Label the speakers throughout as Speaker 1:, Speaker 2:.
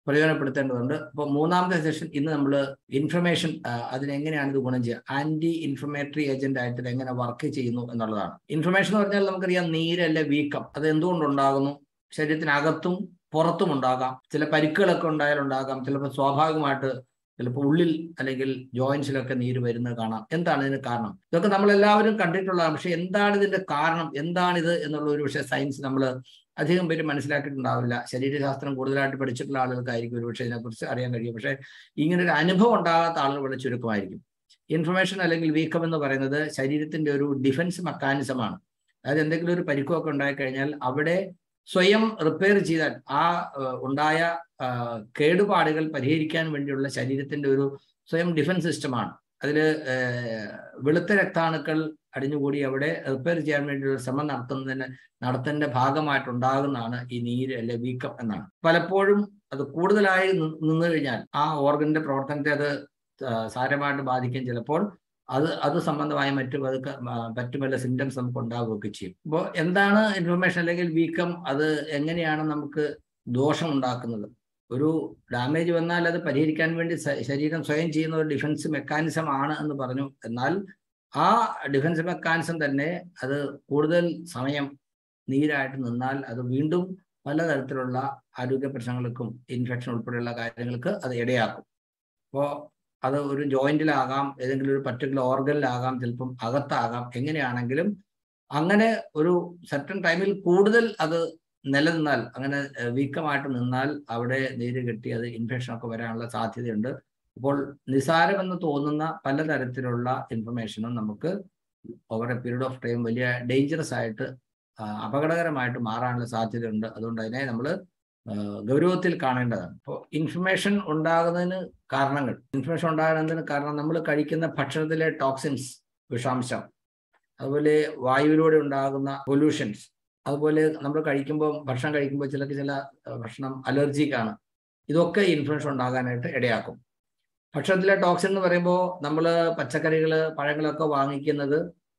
Speaker 1: പ്രയോജനപ്പെടുത്തേണ്ടതുണ്ട് അപ്പോൾ മൂന്നാമത്തെ സെഷൻ ഇന്ന് നമ്മൾ ഇൻഫർമേഷൻ അതിനെങ്ങനെയാണ് ഇത് ഗുണം ചെയ്യുക ആന്റി ഇൻഫർമേറ്ററി ഏജന്റ് ആയിട്ട് ഇത് എങ്ങനെ വർക്ക് ചെയ്യുന്നു എന്നുള്ളതാണ് ഇൻഫർമേഷൻ എന്ന് പറഞ്ഞാൽ നമുക്കറിയാം നീരല്ല വീക്കം അത് എന്തുകൊണ്ടുണ്ടാകുന്നു ശരീരത്തിനകത്തും പുറത്തും ഉണ്ടാകാം ചില പരിക്കുകളൊക്കെ ഉണ്ടായാലുണ്ടാകാം ചിലപ്പോൾ സ്വാഭാവികമായിട്ട് ചിലപ്പോൾ ഉള്ളിൽ അല്ലെങ്കിൽ ജോയിൻസിലൊക്കെ നീര് വരുന്നത് കാണാം എന്താണ് ഇതിന് കാരണം ഇതൊക്കെ നമ്മൾ എല്ലാവരും കണ്ടിട്ടുള്ളതാണ് പക്ഷെ എന്താണ് ഇതിന്റെ കാരണം എന്താണിത് എന്നുള്ള ഒരു പക്ഷേ സയൻസ് നമ്മൾ അധികം പേര് മനസ്സിലാക്കിയിട്ടുണ്ടാവില്ല ശരീരശാസ്ത്രം കൂടുതലായിട്ട് പഠിച്ചിട്ടുള്ള ആളുകൾക്കായിരിക്കും ഒരു പക്ഷേ ഇതിനെക്കുറിച്ച് അറിയാൻ കഴിയും പക്ഷേ ഇങ്ങനെ ഒരു അനുഭവം ഉണ്ടാകാത്ത ആളുകൾ വളരെ ചുരുക്കമായിരിക്കും ഇൻഫർമേഷൻ അല്ലെങ്കിൽ വീക്കം എന്ന് പറയുന്നത് ശരീരത്തിന്റെ ഒരു ഡിഫൻസ് മെക്കാനിസമാണ് അതായത് എന്തെങ്കിലും ഒരു പരിക്കുമൊക്കെ ഉണ്ടായിക്കഴിഞ്ഞാൽ അവിടെ സ്വയം റിപ്പയർ ചെയ്താൽ ആ ഉണ്ടായ കേടുപാടുകൾ പരിഹരിക്കാൻ വേണ്ടിയുള്ള ശരീരത്തിന്റെ ഒരു സ്വയം ഡിഫൻസ് സിസ്റ്റമാണ് അതിൽ വെളുത്ത രക്താണുക്കൾ അടിഞ്ഞുകൂടി അവിടെ റിപ്പയർ ചെയ്യാൻ വേണ്ടിയുള്ള ശ്രമം നടത്തുന്നതിന് നടത്തേണ്ട ഭാഗമായിട്ടുണ്ടാകുന്നതാണ് ഈ നീര് അല്ലെ വീക്കം എന്നാണ് പലപ്പോഴും അത് കൂടുതലായി നിന്നു കഴിഞ്ഞാൽ ആ ഓർഗന്റെ പ്രവർത്തനത്തെ അത് സാരമായിട്ട് ബാധിക്കും ചിലപ്പോൾ അത് അത് സംബന്ധമായ മറ്റു പതുക്കെ മറ്റു പല സിംറ്റംസ് നമുക്ക് ഉണ്ടാവുകയൊക്കെ ചെയ്യും അപ്പോൾ എന്താണ് ഇൻഫർമേഷൻ അല്ലെങ്കിൽ വീക്കം അത് എങ്ങനെയാണ് നമുക്ക് ദോഷം ഉണ്ടാക്കുന്നത് ഒരു ഡാമേജ് വന്നാൽ അത് പരിഹരിക്കാൻ വേണ്ടി ശരീരം സ്വയം ചെയ്യുന്ന ഒരു ഡിഫൻസ് മെക്കാനിസം ആണ് എന്ന് പറഞ്ഞു എന്നാൽ ആ ഡിഫൻസ് മെക്കാനിസം തന്നെ അത് കൂടുതൽ സമയം നീരായിട്ട് നിന്നാൽ അത് വീണ്ടും പലതരത്തിലുള്ള ആരോഗ്യ പ്രശ്നങ്ങൾക്കും ഇൻഫെക്ഷൻ ഉൾപ്പെടെയുള്ള കാര്യങ്ങൾക്ക് അത് ഇടയാക്കും അപ്പോൾ അത് ഒരു ജോയിന്റിലാകാം ഏതെങ്കിലും ഒരു പർട്ടിക്കുലർ ഓർഗനിലാകാം ചിലപ്പം അകത്താകാം എങ്ങനെയാണെങ്കിലും അങ്ങനെ ഒരു സർട്ടൺ ടൈമിൽ കൂടുതൽ അത് നിലനിന്നാൽ അങ്ങനെ വീക്കമായിട്ട് നിന്നാൽ അവിടെ നീര് കെട്ടി അത് ഇൻഫെക്ഷൻ ഒക്കെ വരാനുള്ള സാധ്യതയുണ്ട് അപ്പോൾ നിസാരമെന്ന് തോന്നുന്ന പലതരത്തിലുള്ള ഇൻഫർമേഷനും നമുക്ക് over a period of time വലിയ ഡേഞ്ചറസ് ആയിട്ട് അപകടകരമായിട്ട് മാറാനുള്ള സാധ്യതയുണ്ട് അതുകൊണ്ട് അതിനെ നമ്മൾ ഗൗരവത്തിൽ കാണേണ്ടതാണ് ഇപ്പോൾ ഇൻഫർമേഷൻ ഉണ്ടാകുന്നതിന് കാരണങ്ങൾ ഇൻഫർമേഷൻ ഉണ്ടാകുന്നതിന് കാരണം നമ്മൾ കഴിക്കുന്ന ഭക്ഷണത്തിലെ ടോക്സിൻസ് വിഷാംശം അതുപോലെ വായുവിലൂടെ ഉണ്ടാകുന്ന പൊല്യൂഷൻസ് അതുപോലെ നമ്മൾ കഴിക്കുമ്പോൾ ഭക്ഷണം കഴിക്കുമ്പോൾ ചിലർക്ക് ചില ഭക്ഷണം അലർജിക്കാണ് ഇതൊക്കെ ഇൻഫ്ലുവൻസ് ഉണ്ടാകാനായിട്ട് ഇടയാക്കും ഭക്ഷണത്തിലെ ടോക്സിൻ എന്ന് പറയുമ്പോൾ നമ്മൾ പച്ചക്കറികൾ പഴങ്ങളൊക്കെ വാങ്ങിക്കുന്നത്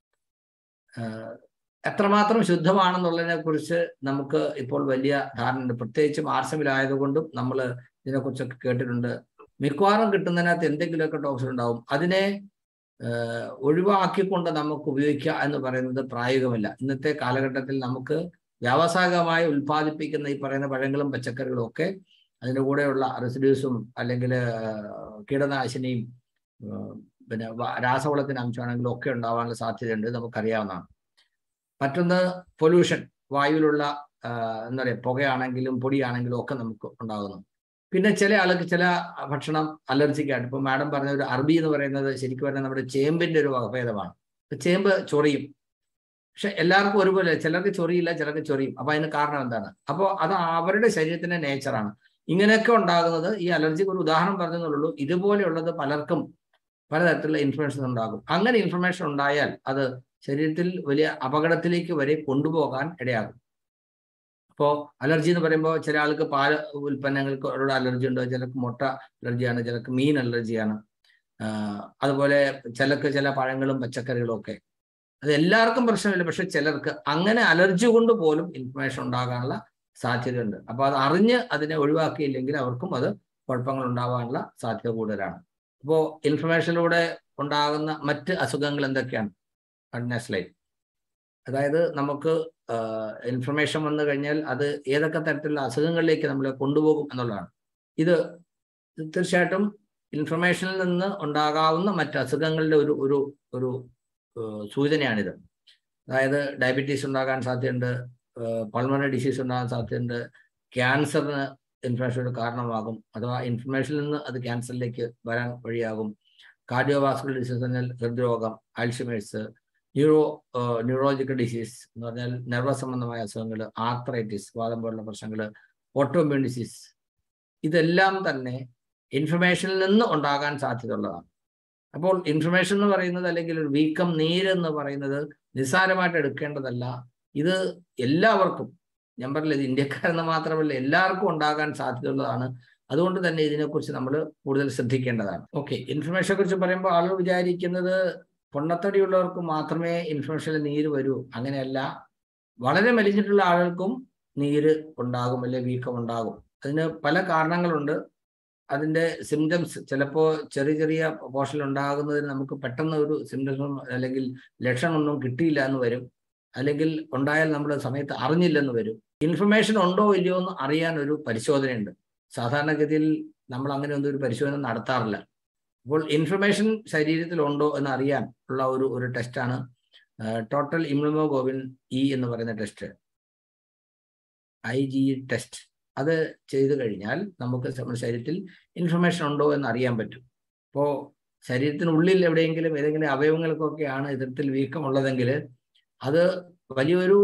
Speaker 1: എത്രമാത്രം ശുദ്ധമാണെന്നുള്ളതിനെ കുറിച്ച് നമുക്ക് ഇപ്പോൾ വലിയ ധാരണയുണ്ട് പ്രത്യേകിച്ചും ആർസമിലായതുകൊണ്ടും നമ്മൾ ഇതിനെക്കുറിച്ചൊക്കെ കേട്ടിട്ടുണ്ട് മിക്കവാറും കിട്ടുന്നതിനകത്ത് എന്തെങ്കിലുമൊക്കെ ടോക്സിൻ ഉണ്ടാവും അതിനെ ഒഴിവാക്കിക്കൊണ്ട് നമുക്ക് ഉപയോഗിക്കുക എന്ന് പറയുന്നത് പ്രായോഗികമല്ല ഇന്നത്തെ കാലഘട്ടത്തിൽ നമുക്ക് വ്യാവസായികമായി ഉൽപ്പാദിപ്പിക്കുന്ന ഈ പറയുന്ന പഴങ്ങളും പച്ചക്കറികളും ഒക്കെ അതിൻ്റെ കൂടെയുള്ള റെസിഡ്യൂസും അല്ലെങ്കിൽ കീടനാശിനിയും പിന്നെ രാസവളത്തിന് അംശമാണെങ്കിലും ഒക്കെ ഉണ്ടാവാനുള്ള സാധ്യതയുണ്ട് നമുക്കറിയാവുന്നതാണ് മറ്റൊന്ന് പൊല്യൂഷൻ വായുവിലുള്ള എന്താ പറയുക പുകയാണെങ്കിലും പൊടിയാണെങ്കിലും ഒക്കെ നമുക്ക് ഉണ്ടാകുന്നു പിന്നെ ചില ആൾക്ക് ചില ഭക്ഷണം അലർജിക്കായിട്ട് ഇപ്പൊ മാഡം പറഞ്ഞ ഒരു അറബി എന്ന് പറയുന്നത് ശരിക്കും പറഞ്ഞാൽ നമ്മുടെ ചേമ്പിന്റെ ഒരു വകഭേദമാണ് ചേമ്പ് ചൊറിയും പക്ഷെ എല്ലാവർക്കും ഒരുപോലെ ചിലർക്ക് ചൊറിയില്ല ചിലർക്ക് ചൊറിയും അപ്പൊ അതിന് കാരണം എന്താണ് അപ്പോൾ അത് അവരുടെ ശരീരത്തിന്റെ നേച്ചറാണ് ഇങ്ങനെയൊക്കെ ഉണ്ടാകുന്നത് ഈ അലർജിക്ക് ഒരു ഉദാഹരണം പറഞ്ഞെന്നുള്ളൂ ഇതുപോലെയുള്ളത് പലർക്കും പലതരത്തിലുള്ള ഇൻഫർമേഷൻ ഉണ്ടാകും അങ്ങനെ ഇൻഫർമേഷൻ ഉണ്ടായാൽ അത് ശരീരത്തിൽ വലിയ അപകടത്തിലേക്ക് വരെ കൊണ്ടുപോകാൻ ഇടയാകും ഇപ്പോൾ അലർജി എന്ന് പറയുമ്പോൾ ചില ആൾക്ക് പാൽ ഉൽപ്പന്നങ്ങൾക്ക് അവരോട് അലർജി ഉണ്ട് ചിലർക്ക് മുട്ട അലർജിയാണ് ചിലർക്ക് മീൻ അലർജിയാണ് അതുപോലെ ചിലർക്ക് ചില പഴങ്ങളും പച്ചക്കറികളും ഒക്കെ അത് എല്ലാവർക്കും പ്രശ്നമില്ല പക്ഷെ ചിലർക്ക് അങ്ങനെ അലർജി കൊണ്ട് പോലും ഇൻഫർമേഷൻ ഉണ്ടാകാനുള്ള സാധ്യതയുണ്ട് അപ്പോൾ അത് അറിഞ്ഞ് അതിനെ ഒഴിവാക്കിയില്ലെങ്കിൽ അവർക്കും അത് കുഴപ്പങ്ങൾ ഉണ്ടാകാനുള്ള സാധ്യത കൂടുതലാണ് അപ്പോൾ ഇൻഫർമേഷനിലൂടെ ഉണ്ടാകുന്ന മറ്റ് അസുഖങ്ങൾ എന്തൊക്കെയാണ് നെക്സ്റ്റ് അതായത് നമുക്ക് ഇൻഫർമേഷൻ വന്നു കഴിഞ്ഞാൽ അത് ഏതൊക്കെ തരത്തിലുള്ള അസുഖങ്ങളിലേക്ക് നമ്മളെ കൊണ്ടുപോകും എന്നുള്ളതാണ് ഇത് തീർച്ചയായിട്ടും ഇൻഫർമേഷനിൽ നിന്ന് ഉണ്ടാകാവുന്ന മറ്റ് അസുഖങ്ങളുടെ ഒരു ഒരു ഒരു സൂചനയാണിത് അതായത് ഡയബറ്റീസ് ഉണ്ടാകാൻ സാധ്യതയുണ്ട് പൾമണറി ഡിസീസ് ഉണ്ടാകാൻ സാധ്യതയുണ്ട് ക്യാൻസറിന് ഇൻഫർമേഷൻ ഒരു കാരണമാകും അഥവാ ഇൻഫർമേഷനിൽ നിന്ന് അത് ക്യാൻസറിലേക്ക് വരാൻ വഴിയാകും കാർഡിയോവാസ്കുലർ ഡിസീസ് പറഞ്ഞാൽ ഹൃദ്രോഗം ആൽഷിമേഴ്സ് ന്യൂറോ ന്യൂറോളജിക്കൽ ഡിസീസ് എന്ന് പറഞ്ഞാൽ നെർവസ് സംബന്ധമായ അസുഖങ്ങൾ ആർത്രൈറ്റിസ് വാദം പോലുള്ള പ്രശ്നങ്ങൾ ഓട്ടോമ്യൂൺ ഡിസീസ് ഇതെല്ലാം തന്നെ ഇൻഫർമേഷനിൽ നിന്ന് ഉണ്ടാകാൻ സാധ്യതയുള്ളതാണ് അപ്പോൾ ഇൻഫർമേഷൻ എന്ന് പറയുന്നത് അല്ലെങ്കിൽ ഒരു വീക്കം നീര് എന്ന് പറയുന്നത് നിസ്സാരമായിട്ട് എടുക്കേണ്ടതല്ല ഇത് എല്ലാവർക്കും ഞാൻ പറഞ്ഞില്ല ഇത് ഇന്ത്യക്കാരെന്ന് മാത്രമല്ല എല്ലാവർക്കും ഉണ്ടാകാൻ സാധ്യതയുള്ളതാണ് അതുകൊണ്ട് തന്നെ ഇതിനെക്കുറിച്ച് നമ്മൾ കൂടുതൽ ശ്രദ്ധിക്കേണ്ടതാണ് ഓക്കെ ഇൻഫർമേഷനെ കുറിച്ച് പറയുമ്പോൾ ആളുകൾ വിചാരിക്കുന്നത് പൊണ്ണത്തടിയുള്ളവർക്ക് മാത്രമേ ഇൻഫർമേഷനിൽ നീര് വരൂ അങ്ങനെയല്ല വളരെ മെലിഞ്ഞിട്ടുള്ള ആളുകൾക്കും നീര് ഉണ്ടാകും അല്ലെ വീക്കം ഉണ്ടാകും അതിന് പല കാരണങ്ങളുണ്ട് അതിൻ്റെ സിംറ്റംസ് ചിലപ്പോൾ ചെറിയ ചെറിയ പോർഷൻ ഉണ്ടാകുന്നതിന് നമുക്ക് പെട്ടെന്ന് ഒരു സിംറ്റംസും അല്ലെങ്കിൽ ലക്ഷണമൊന്നും കിട്ടിയില്ല എന്ന് വരും അല്ലെങ്കിൽ ഉണ്ടായാൽ നമ്മൾ സമയത്ത് അറിഞ്ഞില്ലെന്ന് വരും ഇൻഫർമേഷൻ ഉണ്ടോ ഇല്ലയോ എന്ന് അറിയാൻ ഒരു പരിശോധനയുണ്ട് സാധാരണഗതിയിൽ നമ്മൾ അങ്ങനെ ഒന്നും ഒരു പരിശോധന നടത്താറില്ല അപ്പോൾ ഇൻഫർമേഷൻ ശരീരത്തിൽ ഉണ്ടോ എന്ന് അറിയാൻ ഉള്ള ഒരു ഒരു ടെസ്റ്റാണ് ടോട്ടൽ ഇമ്യൂണോഗ്ലോബിൻ ഇ എന്ന് പറയുന്ന ടെസ്റ്റ് ഐ ജി ടെസ്റ്റ് അത് ചെയ്തു കഴിഞ്ഞാൽ നമുക്ക് നമ്മുടെ ശരീരത്തിൽ ഇൻഫർമേഷൻ ഉണ്ടോ എന്ന് അറിയാൻ പറ്റും അപ്പോൾ ശരീരത്തിനുള്ളിൽ എവിടെയെങ്കിലും ഏതെങ്കിലും അവയവങ്ങൾക്കൊക്കെയാണ് ഇത്തരത്തിൽ വീക്കമുള്ളതെങ്കിൽ അത് വലിയൊരു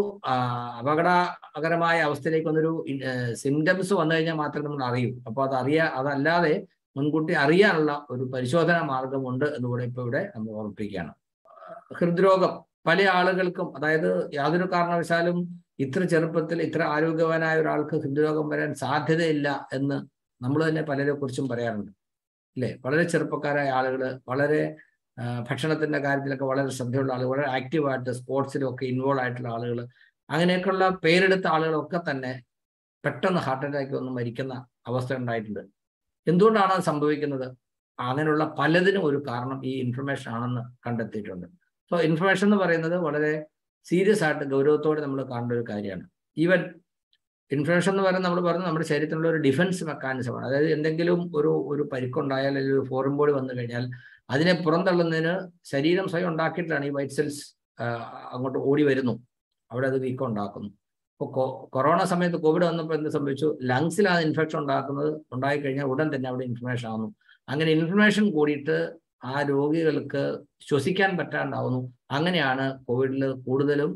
Speaker 1: അപകടകരമായ അവസ്ഥയിലേക്ക് വന്നൊരു സിംറ്റംസ് വന്നു കഴിഞ്ഞാൽ മാത്രമേ നമ്മൾ അറിയൂ അപ്പോൾ അത് അറിയാ അതല്ലാതെ മുൻകൂട്ടി അറിയാനുള്ള ഒരു പരിശോധനാ മാർഗമുണ്ട് എന്നുകൂടെ ഇപ്പോൾ ഇവിടെ നമ്മൾ ഓർമ്മിപ്പിക്കുകയാണ് ഹൃദ്രോഗം പല ആളുകൾക്കും അതായത് യാതൊരു കാരണവശാലും ഇത്ര ചെറുപ്പത്തിൽ ഇത്ര ആരോഗ്യവാനായ ഒരാൾക്ക് ഹൃദ്രോഗം വരാൻ സാധ്യതയില്ല എന്ന് നമ്മൾ തന്നെ പലരെ കുറിച്ചും പറയാറുണ്ട് അല്ലേ വളരെ ചെറുപ്പക്കാരായ ആളുകൾ വളരെ ഭക്ഷണത്തിന്റെ കാര്യത്തിലൊക്കെ വളരെ ശ്രദ്ധയുള്ള ആളുകൾ വളരെ ആക്റ്റീവായിട്ട് സ്പോർട്സിലൊക്കെ ഇൻവോൾവ് ആയിട്ടുള്ള ആളുകൾ അങ്ങനെയൊക്കെയുള്ള പേരെടുത്ത ആളുകളൊക്കെ തന്നെ പെട്ടെന്ന് ഹാർട്ട് അറ്റാക്ക് വന്ന് മരിക്കുന്ന അവസ്ഥ ഉണ്ടായിട്ടുണ്ട് എന്തുകൊണ്ടാണ് അത് സംഭവിക്കുന്നത് അങ്ങനെയുള്ള പലതിനും ഒരു കാരണം ഈ ഇൻഫർമേഷൻ ആണെന്ന് കണ്ടെത്തിയിട്ടുണ്ട് സോ ഇൻഫർമേഷൻ എന്ന് പറയുന്നത് വളരെ സീരിയസ് ആയിട്ട് ഗൗരവത്തോടെ നമ്മൾ കാണേണ്ട ഒരു കാര്യമാണ് ഈവൻ ഇൻഫർമേഷൻ എന്ന് പറയുന്നത് നമ്മൾ പറയുന്നത് നമ്മുടെ ശരീരത്തിലുള്ള ഒരു ഡിഫൻസ് മെക്കാനിസമാണ് അതായത് എന്തെങ്കിലും ഒരു ഒരു പരിക്കുണ്ടായാൽ അല്ലെങ്കിൽ ഒരു ഫോറിൻ ബോഡി വന്നു കഴിഞ്ഞാൽ അതിനെ പുറന്തള്ളുന്നതിന് ശരീരം സ്വയം ഉണ്ടാക്കിയിട്ടാണ് ഈ വൈറ്റ് സെൽസ് അങ്ങോട്ട് ഓടി വരുന്നു അവിടെ അത് വീക്കം ഉണ്ടാക്കുന്നു ഇപ്പോൾ കൊറോണ സമയത്ത് കോവിഡ് വന്നപ്പോൾ എന്ത് സംഭവിച്ചു ലങ്സിലാണ് ഇൻഫെക്ഷൻ ഉണ്ടാക്കുന്നത് ഉണ്ടായി കഴിഞ്ഞാൽ ഉടൻ തന്നെ അവിടെ ഇൻഫർമേഷൻ ആവുന്നു അങ്ങനെ ഇൻഫർമേഷൻ കൂടിയിട്ട് ആ രോഗികൾക്ക് ശ്വസിക്കാൻ പറ്റാണ്ടാവുന്നു അങ്ങനെയാണ് കോവിഡിൽ കൂടുതലും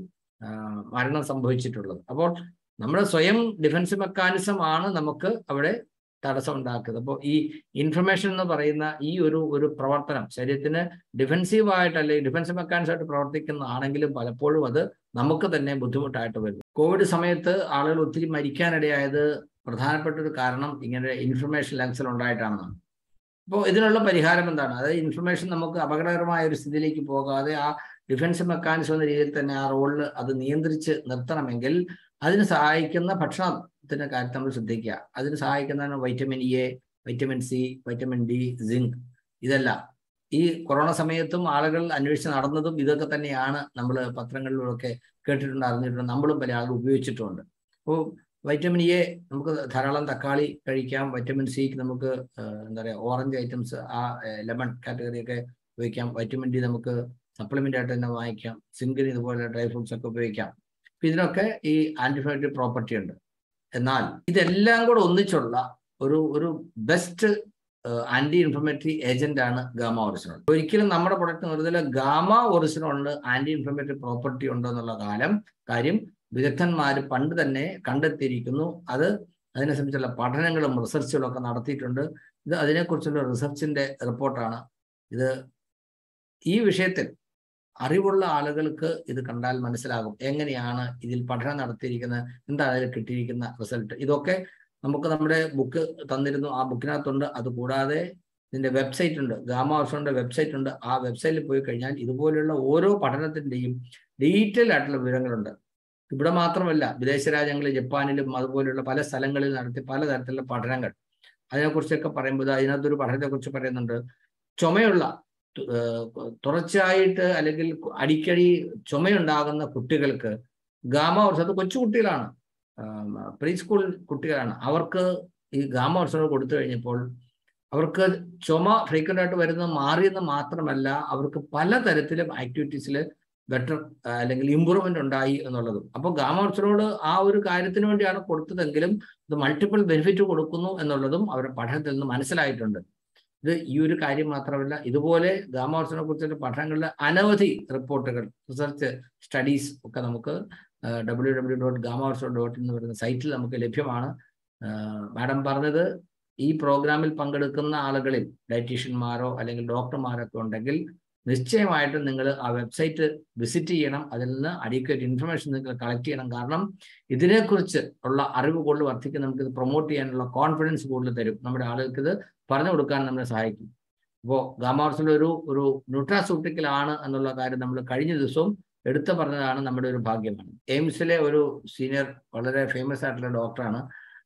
Speaker 1: മരണം സംഭവിച്ചിട്ടുള്ളത് അപ്പോൾ നമ്മുടെ സ്വയം ഡിഫൻസ് മെക്കാനിസം ആണ് നമുക്ക് അവിടെ തടസ്സം ഉണ്ടാക്കുന്നത് അപ്പോൾ ഈ ഇൻഫർമേഷൻ എന്ന് പറയുന്ന ഈ ഒരു ഒരു പ്രവർത്തനം ശരീരത്തിന് ഡിഫൻസീവ് ആയിട്ട് അല്ലെങ്കിൽ ഡിഫൻസ് മെക്കാനിസം ആയിട്ട് പ്രവർത്തിക്കുന്നതാണെങ്കിലും പലപ്പോഴും അത് നമുക്ക് തന്നെ ബുദ്ധിമുട്ടായിട്ട് വരും കോവിഡ് സമയത്ത് ആളുകൾ ഒത്തിരി മരിക്കാനിടയായത് പ്രധാനപ്പെട്ട ഒരു കാരണം ഇങ്ങനെ ഇൻഫർമേഷൻ ലങ്സിൽ ഉണ്ടായിട്ടാണെന്നാണ് അപ്പോൾ ഇതിനുള്ള പരിഹാരം എന്താണ് അതായത് ഇൻഫർമേഷൻ നമുക്ക് അപകടകരമായ ഒരു സ്ഥിതിയിലേക്ക് പോകാതെ ആ ഡിഫൻസ് മെക്കാനിസം എന്ന രീതിയിൽ തന്നെ ആ റോളിൽ അത് നിയന്ത്രിച്ച് നിർത്തണമെങ്കിൽ അതിന് സഹായിക്കുന്ന ഭക്ഷണത്തിന്റെ കാര്യത്തിൽ നമ്മൾ ശ്രദ്ധിക്കുക അതിന് സഹായിക്കുന്നതാണ് vitamin A vitamin C vitamin D zinc ഇതെല്ലാം ഈ കൊറോണ സമയത്തും ആളുകൾ അന്വേഷിച്ച് നടന്നതും ഇതൊക്കെ തന്നെയാണ് നമ്മൾ പത്രങ്ങളിലൂടെ കേട്ടിട്ടുണ്ട് അറിഞ്ഞിട്ടുണ്ട് നമ്മളും പല ആളുകൾ ഉപയോഗിച്ചിട്ടുമുണ്ട് അപ്പോൾ വൈറ്റമിൻ എ നമുക്ക് ധാരാളം തക്കാളി കഴിക്കാം വൈറ്റമിൻ സിക്ക് നമുക്ക് എന്താ പറയുക ഓറഞ്ച് ഐറ്റംസ് ആ ലെമൺ കാറ്റഗറിയൊക്കെ ഉപയോഗിക്കാം വൈറ്റമിൻ ഡി നമുക്ക് സപ്ലിമെന്റ് ആയിട്ട് തന്നെ വാങ്ങിക്കാം സിങ്കിന് ഇതുപോലെ ഡ്രൈ ഫ്രൂട്ട്സ് ഒക്കെ ഉപയോഗിക്കാം അപ്പൊ ഇതിനൊക്കെ ഈ ആന്റിബയോട്ടിക് പ്രോപ്പർട്ടി ഉണ്ട് എന്നാൽ ഇതെല്ലാം കൂടെ ഒന്നിച്ചുള്ള ഒരു ഒരു ബെസ്റ്റ് ആന്റി ഇൻഫ്ലമേറ്ററി ഏജന്റ് ആണ് ഗാമ ഒറിജിനോൾ ഒരിക്കലും നമ്മുടെ പ്രൊഡക്റ്റ് വെറുതെ ഗാമ ഒറിജിനോളിന് ആന്റി ഇൻഫ്ലമേറ്ററി പ്രോപ്പർട്ടി ഉണ്ടോ എന്നുള്ള കാലം കാര്യം വിദഗ്ധന്മാർ പണ്ട് തന്നെ കണ്ടെത്തിയിരിക്കുന്നു അത് അതിനെ സംബന്ധിച്ചുള്ള പഠനങ്ങളും റിസർച്ചുകളും ഒക്കെ നടത്തിയിട്ടുണ്ട് ഇത് അതിനെക്കുറിച്ചുള്ള റിസർച്ചിന്റെ റിപ്പോർട്ടാണ് ഇത് ഈ വിഷയത്തിൽ അറിവുള്ള ആളുകൾക്ക് ഇത് കണ്ടാൽ മനസ്സിലാകും എങ്ങനെയാണ് ഇതിൽ പഠനം നടത്തിയിരിക്കുന്നത് എന്താണ് അതിൽ കിട്ടിയിരിക്കുന്ന റിസൾട്ട് ഇതൊക്കെ നമുക്ക് നമ്മുടെ ബുക്ക് തന്നിരുന്നു ആ ബുക്കിനകത്തുണ്ട് അത് കൂടാതെ ഇതിന്റെ വെബ്സൈറ്റ് ഉണ്ട് ഗാമ ഓർഷോന്റെ വെബ്സൈറ്റ് ഉണ്ട് ആ വെബ്സൈറ്റിൽ പോയി കഴിഞ്ഞാൽ ഇതുപോലുള്ള ഓരോ പഠനത്തിന്റെയും ഡീറ്റെയിൽ ആയിട്ടുള്ള വിവരങ്ങളുണ്ട് ഇവിടെ മാത്രമല്ല വിദേശ രാജ്യങ്ങളിൽ ജപ്പാനിലും അതുപോലെയുള്ള പല സ്ഥലങ്ങളിൽ നടത്തി പലതരത്തിലുള്ള പഠനങ്ങൾ അതിനെക്കുറിച്ചൊക്കെ പറയുമ്പോൾ അതിനകത്തൊരു പഠനത്തെക്കുറിച്ച് പറയുന്നുണ്ട് ചുമയുള്ള തുടർച്ചയായിട്ട് അല്ലെങ്കിൽ അടിക്കടി ചുമയുണ്ടാകുന്ന കുട്ടികൾക്ക് ഗാമ വർഷത്ത് കൊച്ചു കുട്ടികളാണ് പ്രീ സ്കൂൾ കുട്ടികളാണ് അവർക്ക് ഈ ഗാമ വർഷം കൊടുത്തു കഴിഞ്ഞപ്പോൾ അവർക്ക് ചുമ ഫ്രീക്വൻ്റ് ആയിട്ട് വരുന്നത് മാറിയെന്ന് മാത്രമല്ല അവർക്ക് പലതരത്തിലും ആക്ടിവിറ്റീസിൽ ബെറ്റർ അല്ലെങ്കിൽ ഇമ്പ്രൂവ്മെന്റ് ഉണ്ടായി എന്നുള്ളതും അപ്പോൾ ഗാമോർച്ചനോട് ആ ഒരു കാര്യത്തിന് വേണ്ടിയാണ് കൊടുത്തതെങ്കിലും ഇത് മൾട്ടിപ്പിൾ ബെനിഫിറ്റ് കൊടുക്കുന്നു എന്നുള്ളതും അവരുടെ പഠനത്തിൽ നിന്ന് മനസ്സിലായിട്ടുണ്ട് ഇത് ഈ ഒരു കാര്യം മാത്രമല്ല ഇതുപോലെ ഗാമോർച്ചനെ കുറിച്ചുള്ള പഠനങ്ങളിലെ അനവധി റിപ്പോർട്ടുകൾ റിസർച്ച് സ്റ്റഡീസ് ഒക്കെ നമുക്ക് ഡബ്ല്യൂ ഡബ്ല്യൂ ഡോട്ട് ഗാമോർച്ചോ ഡോട്ട് എന്ന് പറയുന്ന സൈറ്റിൽ നമുക്ക് ലഭ്യമാണ് മാഡം പറഞ്ഞത് ഈ പ്രോഗ്രാമിൽ പങ്കെടുക്കുന്ന ആളുകളിൽ ഡയറ്റീഷ്യന്മാരോ അല്ലെങ്കിൽ ഡോക്ടർമാരോ ഒക്കെ ഉണ്ടെങ്കിൽ നിശ്ചയമായിട്ടും നിങ്ങൾ ആ വെബ്സൈറ്റ് വിസിറ്റ് ചെയ്യണം അതിൽ നിന്ന് അഡീക്വേറ്റ് ഇൻഫർമേഷൻ നിങ്ങൾ കളക്ട് ചെയ്യണം കാരണം ഇതിനെക്കുറിച്ച് ഉള്ള അറിവ് കൂടുതൽ വർദ്ധിക്കും നമുക്ക് ഇത് പ്രൊമോട്ട് ചെയ്യാനുള്ള കോൺഫിഡൻസ് കൂടുതൽ തരും നമ്മുടെ ആളുകൾക്ക് ഇത് പറഞ്ഞു കൊടുക്കാൻ നമ്മളെ സഹായിക്കും അപ്പോൾ ഗാമാർസിൽ ഒരു ഒരു ന്യൂട്രാസൂട്ടിക്കൽ ആണ് എന്നുള്ള കാര്യം നമ്മൾ കഴിഞ്ഞ ദിവസവും എടുത്തു പറഞ്ഞതാണ് നമ്മുടെ ഒരു ഭാഗ്യമാണ് എയിംസിലെ ഒരു സീനിയർ വളരെ ഫേമസ് ആയിട്ടുള്ള ഡോക്ടറാണ്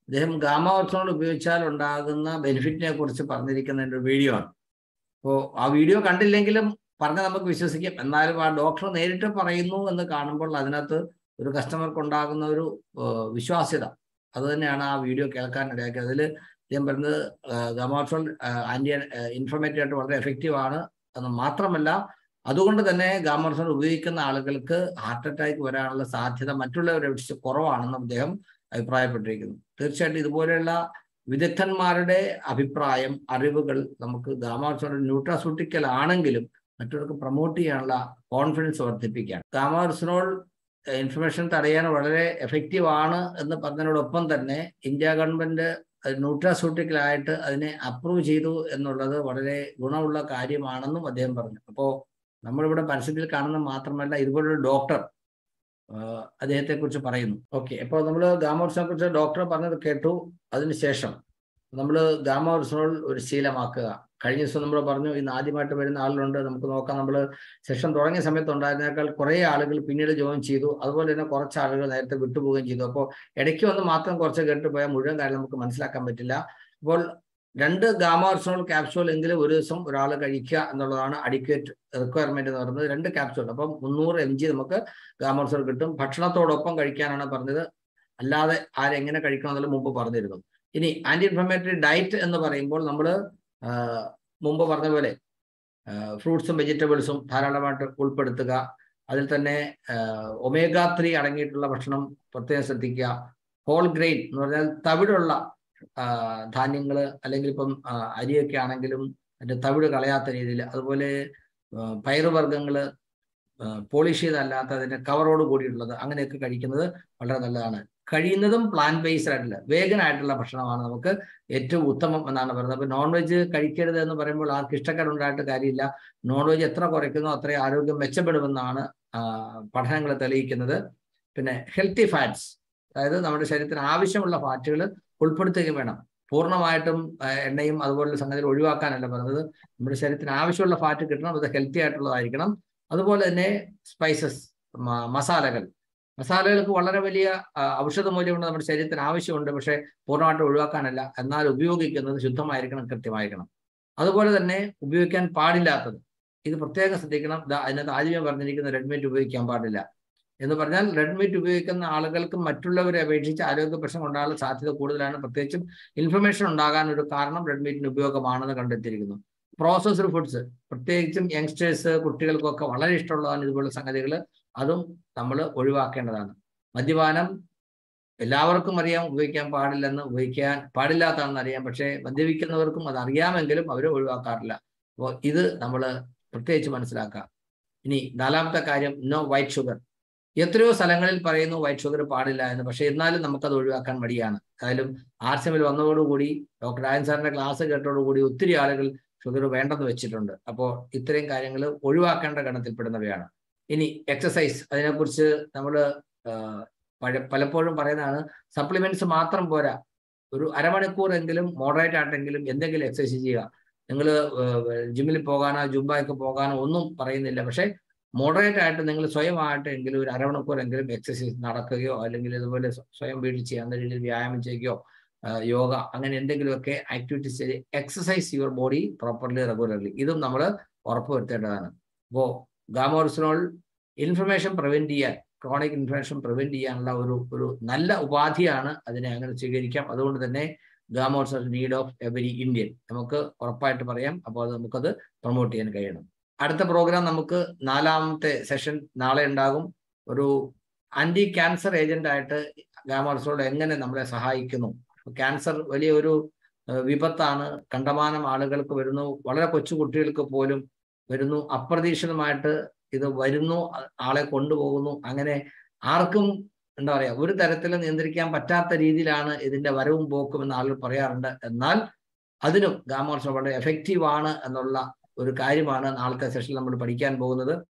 Speaker 1: അദ്ദേഹം ഗാമാവർഷങ്ങൾ ഉപയോഗിച്ചാൽ ഉണ്ടാകുന്ന ബെനിഫിറ്റിനെ കുറിച്ച് പറഞ്ഞിരിക്കുന്ന ഒരു വീഡിയോ ആണ് അപ്പോൾ ആ വീഡിയോ കണ്ടില്ലെങ്കിലും പറഞ്ഞ് നമുക്ക് വിശ്വസിക്കാം എന്നാലും ആ ഡോക്ടർ നേരിട്ട് പറയുന്നു എന്ന് കാണുമ്പോൾ അതിനകത്ത് ഒരു കസ്റ്റമർക്ക് ഉണ്ടാകുന്ന ഒരു വിശ്വാസ്യത അത് തന്നെയാണ് ആ വീഡിയോ കേൾക്കാൻ ഇടയാക്കിയത് അതിൽ ഞാൻ പറയുന്നത് ഗാമാവർഷോൾ ആന്റി ഇൻഫർമേറ്റീവ് ആയിട്ട് വളരെ എഫക്റ്റീവ് ആണ് എന്ന് മാത്രമല്ല അതുകൊണ്ട് തന്നെ ഗാമർസൺ ഉപയോഗിക്കുന്ന ആളുകൾക്ക് ഹാർട്ട് അറ്റാക്ക് വരാനുള്ള സാധ്യത മറ്റുള്ളവരെ അപേക്ഷിച്ച് കുറവാണെന്ന് അദ്ദേഹം അഭിപ്രായപ്പെട്ടിരിക്കുന്നു തീർച്ചയായിട്ടും ഇതുപോലെയുള്ള വിദഗ്ധന്മാരുടെ അഭിപ്രായം അറിവുകൾ നമുക്ക് ഗാമാർസോൺ ന്യൂട്രാസ്യൂട്ടിക്കൽ ആണെങ്കിലും മറ്റവർക്ക് പ്രൊമോട്ട് ചെയ്യാനുള്ള കോൺഫിഡൻസ് വർദ്ധിപ്പിക്കുകയാണ് ഗാമാർസിനോൾ ഇൻഫർമേഷൻ തടയാൻ വളരെ എഫക്റ്റീവ് ആണ് എന്ന് പറഞ്ഞതിനോടൊപ്പം തന്നെ ഇന്ത്യ ഗവൺമെന്റ് ന്യൂട്രാസ്യൂട്ടിക്കലായിട്ട് അതിനെ അപ്രൂവ് ചെയ്തു എന്നുള്ളത് വളരെ ഗുണമുള്ള കാര്യമാണെന്നും അദ്ദേഹം പറഞ്ഞു അപ്പോൾ നമ്മളിവിടെ പരസ്യത്തിൽ കാണുന്ന മാത്രമല്ല ഇതുപോലൊരു ഡോക്ടർ അദ്ദേഹത്തെ കുറിച്ച് പറയുന്നു ഓക്കെ അപ്പോൾ നമ്മൾ ഗാമോർസിനെ കുറിച്ച് ഡോക്ടർ പറഞ്ഞത് കേട്ടു അതിനുശേഷം നമ്മൾ ഗാമോർസിനോൾ ഒരു ശീലമാക്കുക കഴിഞ്ഞ ദിവസം നമ്മൾ പറഞ്ഞു ഇന്ന് ആദ്യമായിട്ട് വരുന്ന ആളുകളുണ്ട് നമുക്ക് നോക്കാം നമ്മൾ സെഷൻ തുടങ്ങിയ സമയത്ത് ഉണ്ടായിരുന്നേക്കാൾ കുറേ ആളുകൾ പിന്നീട് ജോയിൻ ചെയ്തു അതുപോലെ തന്നെ കുറച്ച് ആളുകൾ നേരത്തെ വിട്ടുപോവുകയും ചെയ്തു അപ്പോൾ ഇടയ്ക്ക് വന്ന് മാത്രം കുറച്ച് കേട്ട് പോയാൽ മുഴുവൻ കാര്യം നമുക്ക് മനസ്സിലാക്കാൻ പറ്റില്ല അപ്പോൾ രണ്ട് ഗാമാർസോൾ ക്യാപ്സ്യൂൾ എങ്കിലും ഒരു ദിവസം ഒരാൾ കഴിക്കുക എന്നുള്ളതാണ് അഡിക്വേറ്റ് റിക്വയർമെന്റ് എന്ന് പറയുന്നത് രണ്ട് ക്യാപ്സ്യൂൾ അപ്പം മുന്നൂറ് എം ജി നമുക്ക് ഗാമാർസോൾ കിട്ടും ഭക്ഷണത്തോടൊപ്പം കഴിക്കാനാണ് പറഞ്ഞത് അല്ലാതെ ആരെങ്ങനെ കഴിക്കണം എന്നുള്ള മുമ്പ് പറഞ്ഞിരുന്നു ഇനി ആന്റി ഇൻഫ്ലമേറ്ററി ഡയറ്റ് എന്ന് പറയുമ്പോൾ നമ്മൾ മുമ്പ് പറഞ്ഞ പോലെ ഫ്രൂട്ട്സും വെജിറ്റബിൾസും ധാരാളമായിട്ട് ഉൾപ്പെടുത്തുക അതിൽ തന്നെ ഒമേഗ ത്രീ അടങ്ങിയിട്ടുള്ള ഭക്ഷണം പ്രത്യേകം ശ്രദ്ധിക്കുക ഹോൾ ഗ്രെയിൻ എന്ന് പറഞ്ഞാൽ തവിടുള്ള ധാന്യങ്ങൾ അല്ലെങ്കിൽ ഇപ്പം അരിയൊക്കെ ആണെങ്കിലും അതിൻ്റെ തവിട് കളയാത്ത രീതിയിൽ അതുപോലെ പയറുവർഗ്ഗങ്ങൾ പോളിഷ് ചെയ്തല്ലാത്ത അതിൻ്റെ കവറോട് കൂടിയിട്ടുള്ളത് അങ്ങനെയൊക്കെ കഴിക്കുന്നത് വളരെ നല്ലതാണ് കഴിയുന്നതും പ്ലാൻ ബേസ്ഡ് ആയിട്ടുള്ള വേഗൻ ആയിട്ടുള്ള ഭക്ഷണമാണ് നമുക്ക് ഏറ്റവും ഉത്തമം എന്നാണ് പറയുന്നത് അപ്പോൾ നോൺ വെജ് കഴിക്കരുത് എന്ന് പറയുമ്പോൾ ആർക്ക് ഇഷ്ടക്കേടുണ്ടായിട്ട് കാര്യമില്ല നോൺ വെജ് എത്ര കുറയ്ക്കുന്നോ അത്രയും ആരോഗ്യം മെച്ചപ്പെടുമെന്നാണ് പഠനങ്ങൾ തെളിയിക്കുന്നത് പിന്നെ ഹെൽത്തി ഫാറ്റ്സ് അതായത് നമ്മുടെ ശരീരത്തിന് ആവശ്യമുള്ള ഫാറ്റുകൾ ഉൾപ്പെടുത്തുകയും വേണം പൂർണ്ണമായിട്ടും എണ്ണയും അതുപോലുള്ള സംഗതികൾ ഒഴിവാക്കാനല്ല പറഞ്ഞത് നമ്മുടെ ശരീരത്തിന് ആവശ്യമുള്ള ഫാറ്റ് കിട്ടണം അത് ഹെൽത്തി ആയിട്ടുള്ളതായിരിക്കണം അതുപോലെ തന്നെ സ്പൈസസ് മസാലകൾ മസാലകൾക്ക് വളരെ വലിയ ഔഷധ മൂല്യമുണ്ട് നമ്മുടെ ശരീരത്തിന് ആവശ്യമുണ്ട് പക്ഷേ പൂർണ്ണമായിട്ട് ഒഴിവാക്കാനല്ല എന്നാൽ ഉപയോഗിക്കുന്നത് ശുദ്ധമായിരിക്കണം കൃത്യമായിരിക്കണം അതുപോലെ തന്നെ ഉപയോഗിക്കാൻ പാടില്ലാത്തത് ഇത് പ്രത്യേകം ശ്രദ്ധിക്കണം അതിനകത്ത് ആദ്യമേ പറഞ്ഞിരിക്കുന്ന റെഡ് മീറ്റ് ഉപയോഗിക്കാൻ പാടില്ല എന്ന് പറഞ്ഞാൽ റെഡ് മീറ്റ് ഉപയോഗിക്കുന്ന ആളുകൾക്ക് മറ്റുള്ളവരെ അപേക്ഷിച്ച് ആരോഗ്യ പ്രശ്നം ഉണ്ടാകാനുള്ള സാധ്യത കൂടുതലാണ് പ്രത്യേകിച്ചും ഇൻഫർമേഷൻ ഉണ്ടാകാൻ ഒരു കാരണം റെഡ് മീറ്റിന്റെ ഉപയോഗമാണെന്ന് കണ്ടെത്തിയിരിക്കുന്നു പ്രോസസ്ഡ് ഫുഡ്സ് പ്രത്യേകിച്ചും യങ്സ്റ്റേഴ്സ് കുട്ടികൾക്കൊക്കെ വളരെ ഇഷ്ടമുള്ളതാണ് ഇതുപോലുള്ള സംഗതികൾ അതും നമ്മൾ ഒഴിവാക്കേണ്ടതാണ് മദ്യപാനം എല്ലാവർക്കും അറിയാം ഉപയോഗിക്കാൻ പാടില്ലെന്ന് ഉപയോഗിക്കാൻ പാടില്ലാത്തതാണെന്ന് അറിയാം പക്ഷേ മദ്യപിക്കുന്നവർക്കും അത് അറിയാമെങ്കിലും അവർ ഒഴിവാക്കാറില്ല അപ്പോൾ ഇത് നമ്മൾ പ്രത്യേകിച്ച് മനസ്സിലാക്കുക ഇനി നാലാമത്തെ കാര്യം നോ വൈറ്റ് ഷുഗർ എത്രയോ സ്ഥലങ്ങളിൽ പറയുന്നു വൈറ്റ് ഷുഗർ പാടില്ല എന്ന് പക്ഷേ എന്നാലും നമുക്കത് ഒഴിവാക്കാൻ മടിയാണ് ഏതായാലും ആർ സി എമ്മിൽ വന്നതോടുകൂടി ഡോക്ടർ രായൻ സാറിന്റെ ക്ലാസ് കേട്ടതോടുകൂടി ഒത്തിരി ആളുകൾ ഷുഗർ വേണ്ടെന്ന് വെച്ചിട്ടുണ്ട് അപ്പോൾ ഇത്രയും കാര്യങ്ങൾ ഒഴിവാക്കേണ്ട ഗണത്തിൽപ്പെടുന്നവയാണ് ഇനി എക്സസൈസ് അതിനെക്കുറിച്ച് നമ്മൾ പലപ്പോഴും പറയുന്നതാണ് സപ്ലിമെന്റ്സ് മാത്രം പോരാ ഒരു അരമണിക്കൂറെങ്കിലും മോഡറേറ്റ് ആയിട്ടെങ്കിലും എന്തെങ്കിലും എക്സസൈസ് ചെയ്യുക നിങ്ങൾ ജിമ്മിൽ പോകാനോ ജുംബയൊക്കെ പോകാനോ ഒന്നും പറയുന്നില്ല പക്ഷേ മോഡറേറ്റ് ആയിട്ട് നിങ്ങൾ സ്വയമായിട്ട് എങ്കിലും ഒരു അരമണിക്കൂറെങ്കിലും എക്സസൈസ് നടക്കുകയോ അല്ലെങ്കിൽ ഇതുപോലെ സ്വയം വീട്ടിൽ ചെയ്യാവുന്ന രീതിയിൽ വ്യായാമം ചെയ്യുകയോ യോഗ അങ്ങനെ എന്തെങ്കിലുമൊക്കെ ആക്ടിവിറ്റീസ് ചെയ്ത് exercise your body properly regularly ഇതും നമ്മൾ ഉറപ്പുവരുത്തേണ്ടതാണ് അപ്പോൾ ഗാമോറിസിനോൾ ഇൻഫർമേഷൻ പ്രിവെന്റ് ചെയ്യാൻ ക്രോണിക് ഇൻഫെക്ഷൻ പ്രിവെന്റ് ചെയ്യാനുള്ള ഒരു ഒരു നല്ല ഉപാധിയാണ് അതിനെ അങ്ങനെ സ്വീകരിക്കാം അതുകൊണ്ട് തന്നെ ഗാമോർസ് നീഡ് ഓഫ് എവരി ഇന്ത്യൻ നമുക്ക് ഉറപ്പായിട്ട് പറയാം അപ്പോൾ അത് നമുക്കത് പ്രൊമോട്ട് ചെയ്യാൻ കഴിയണം അടുത്ത പ്രോഗ്രാം നമുക്ക് നാലാമത്തെ സെഷൻ നാളെ ഉണ്ടാകും ഒരു ആന്റി ക്യാൻസർ ഏജന്റ് ആയിട്ട് ഗാമോർസോട് എങ്ങനെ നമ്മളെ സഹായിക്കുന്നു ക്യാൻസർ വലിയ ഒരു വിപത്താണ് കണ്ടമാനം ആളുകൾക്ക് വരുന്നു വളരെ കൊച്ചു കുട്ടികൾക്ക് പോലും വരുന്നു അപ്രതീക്ഷിതമായിട്ട് ഇത് വരുന്നു ആളെ കൊണ്ടുപോകുന്നു അങ്ങനെ ആർക്കും എന്താ പറയാ ഒരു തരത്തിൽ നിയന്ത്രിക്കാൻ പറ്റാത്ത രീതിയിലാണ് ഇതിന്റെ വരവും പോക്കും എന്ന് ആളുകൾ പറയാറുണ്ട് എന്നാൽ അതിനും ഗാമോർസ വളരെ എഫക്റ്റീവ് ആണ് എന്നുള്ള ഒരു കാര്യമാണ് നാളത്തെ സെഷനിൽ നമ്മൾ പഠിക്കാൻ പോകുന്നത്